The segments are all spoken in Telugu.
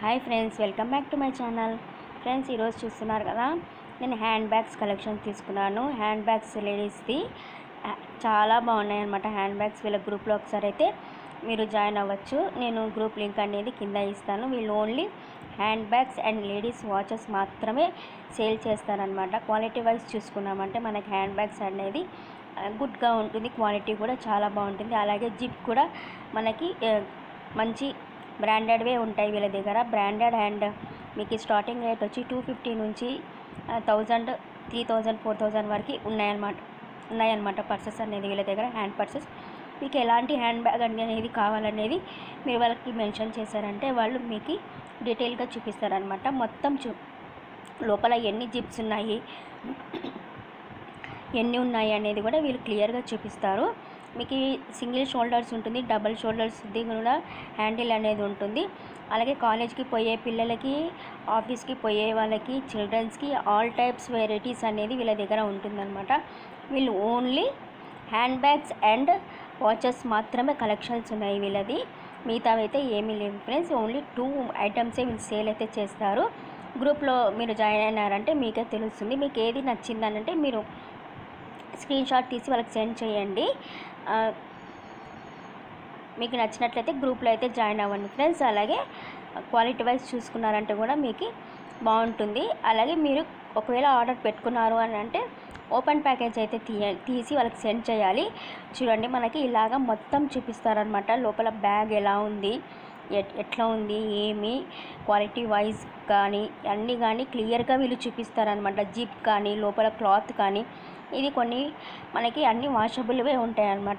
hi friends welcome back to my channel friends ఈరోజు చూస్తున్నారు కదా నేను హ్యాండ్ బ్యాగ్స్ కలెక్షన్ తీసుకున్నాను హ్యాండ్ బ్యాగ్స్ లేడీస్ది ఆ, చాలా బాగున్నాయి అనమాట హ్యాండ్ బ్యాగ్స్ వీళ్ళ గ్రూప్లో ఒకసారి అయితే మీరు జాయిన్ అవ్వచ్చు నేను గ్రూప్ లింక్ అనేది కింద ఇస్తాను వీళ్ళు only hand bags and ladies watches మాత్రమే సేల్ చేస్తారనమాట క్వాలిటీ వైజ్ చూసుకున్నామంటే మనకి హ్యాండ్ బ్యాగ్స్ అనేది ఆ, గుడ్గా ఉంటుంది క్వాలిటీ కూడా చాలా బాగుంటుంది అలాగే జిప్ కూడా మనకి ఆ, మంచి బ్రాండెడ్వే ఉంటాయి వీళ్ళ దగ్గర బ్రాండెడ్ అండ్ మీకు స్టార్టింగ్ రేట్ వచ్చి టూ ఫిఫ్టీ నుంచి thousand three thousand four thousand వరకు ఉన్నాయన్నమాట ఉన్నాయన్నమాట పర్సెస్ అనేది వీళ్ళ దగ్గర హ్యాండ్ పర్సెస్ మీకు ఎలాంటి హ్యాండ్ బ్యాగ్ అనేది కావాలనేది మీరు వాళ్ళకి మెన్షన్ చేశారంటే వాళ్ళు మీకు డీటెయిల్గా చూపిస్తారనమాట మొత్తం చూ లోపల ఎన్ని జిప్స్ ఉన్నాయి ఎన్ని ఉన్నాయి అనేది కూడా వీళ్ళు క్లియర్గా చూపిస్తారు మీకు ఈ సింగిల్ షోల్డర్స్ ఉంటుంది డబల్ షోల్డర్స్ది కూడా హ్యాండిల్ అనేది ఉంటుంది అలాగే కాలేజ్కి పోయే పిల్లలకి ఆఫీస్కి పోయే వాళ్ళకి చిల్డ్రన్స్కి ఆల్ టైప్స్ వెరైటీస్ అనేది వీళ్ళ దగ్గర ఉంటుందన్నమాట వీళ్ళు only hand bags and watches మాత్రమే కలెక్షన్స్ ఉన్నాయి వీళ్ళది మిగతావి అయితే ఏమీ లేవు ఫ్రెండ్స్ ఓన్లీ టూ ఐటమ్సే వీళ్ళు సేల్ అయితే చేస్తారు గ్రూప్లో మీరు జాయిన్ అయినారంటే మీకే తెలుస్తుంది మీకు ఏది నచ్చిందనంటే మీరు స్క్రీన్ షాట్ తీసి వాళ్ళకి సెండ్ చేయండి ఆ, మీకు నచ్చినట్లయితే గ్రూప్లో అయితే జాయిన్ అవ్వండి ఫ్రెండ్స్ అలాగే క్వాలిటీ వైజ్ చూసుకున్నారంటే కూడా మీకు బాగుంటుంది అలాగే మీరు ఒకవేళ ఆర్డర్ పెట్టుకున్నారు అని అంటే ఓపెన్ ప్యాకేజ్ అయితే తీయ తీసి వాళ్ళకి సెండ్ చేయాలి చూడండి మనకి ఇలాగ మొత్తం చూపిస్తారనమాట లోపల బ్యాగ్ ఎలా ఉంది ఎట్ ఎట్లా ఉంది ఏమి క్వాలిటీ వైజ్ కానీ అన్నీ కానీ క్లియర్గా వీళ్ళు చూపిస్తారనమాట జిప్ కానీ లోపల క్లాత్ కానీ ఇది కొన్ని మనకి అన్ని వాషబుల్వే ఉంటాయి అన్నమాట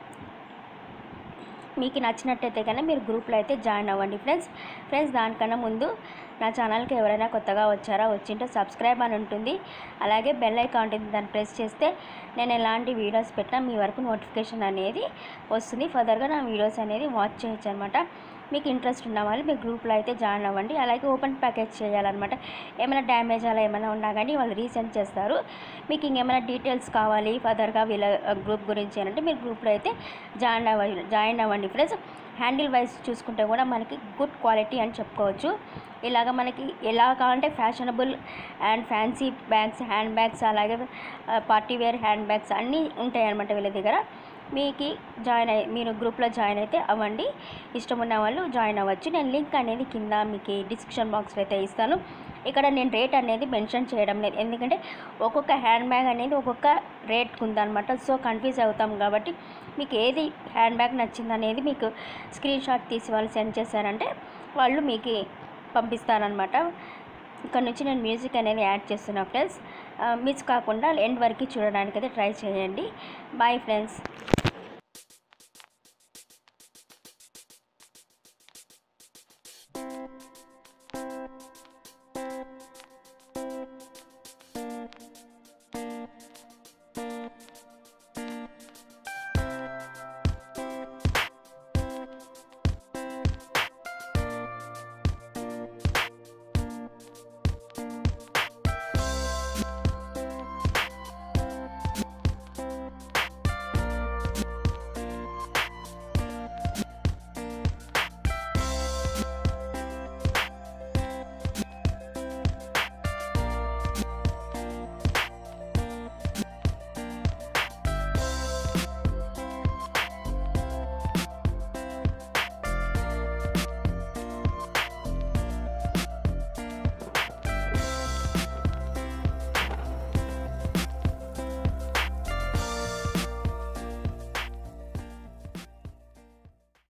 మీకు నచ్చినట్టయితే కన్నా మీరు గ్రూప్లో అయితే జాయిన్ అవ్వండి ఫ్రెండ్స్ ఫ్రెండ్స్ దానికన్నా ముందు నా ఛానల్కి ఎవరైనా కొత్తగా వచ్చారా వచ్చింటే సబ్స్క్రైబ్ అని ఉంటుంది అలాగే బెల్ ఐకాన్ ఉంటుంది దాన్ని ప్రెస్ చేస్తే నేను ఎలాంటి వీడియోస్ పెట్టినా మీ వరకు నోటిఫికేషన్ అనేది వస్తుంది ఫర్దర్గా నా వీడియోస్ అనేది వాచ్ చేయొచ్చు అనమాట మీకు ఇంట్రెస్ట్ ఉన్న వాళ్ళు మీ గ్రూప్లో అయితే జాయిన్ అవ్వండి అలాగే ఓపెన్ ప్యాకేజ్ చేయాలన్నమాట ఏమైనా డ్యామేజ్ అలా ఏమైనా ఉన్నా కానీ వాళ్ళు రీసెండ్ చేస్తారు మీకు ఇంకేమైనా డీటెయిల్స్ కావాలి ఫర్దర్గా వీళ్ళ గ్రూప్ గురించి అంటే మీరు గ్రూప్లో అయితే జాయిన్ అవ్వండి జాయిన్ అవ్వండి ఫ్రెండ్స్ హ్యాండిల్ వైజ్ చూసుకుంటే కూడా మనకి గుడ్ క్వాలిటీ అని చెప్పుకోవచ్చు ఇలాగ మనకి ఎలా కావాలంటే fashionable and fancy bags hand bags అలాగే పార్టీ వేర్ హ్యాండ్ బ్యాగ్స్ అన్నీ ఉంటాయి అన్నమాట వీళ్ళ దగ్గర మీకు జాయిన్ అయ్యి మీరు గ్రూప్లో జాయిన్ అయితే అవ్వండి ఇష్టం ఉన్న వాళ్ళు జాయిన్ అవ్వచ్చు నేను లింక్ అనేది కింద మీకు డిస్క్రిప్షన్ బాక్స్లో అయితే ఇస్తాను ఇక్కడ నేను రేట్ అనేది మెన్షన్ చేయడం లేదు ఎందుకంటే ఒక్కొక్క హ్యాండ్ బ్యాగ్ అనేది ఒక్కొక్క రేట్ ఉందన్నమాట సో కన్ఫ్యూజ్ అవుతాం కాబట్టి మీకు ఏది హ్యాండ్ బ్యాగ్ నచ్చింది అనేది మీకు స్క్రీన్ షాట్ తీసి వాళ్ళు సెండ్ చేశారంటే వాళ్ళు మీకు పంపిస్తారనమాట ఇక్కడ నుంచి నేను మ్యూజిక్ అనేది యాడ్ చేస్తున్నా ఫ్రెండ్స్ మిస్ కాకుండా ఎండ్ వరకు చూడడానికి అయితే ట్రై చేయండి బాయ్ ఫ్రెండ్స్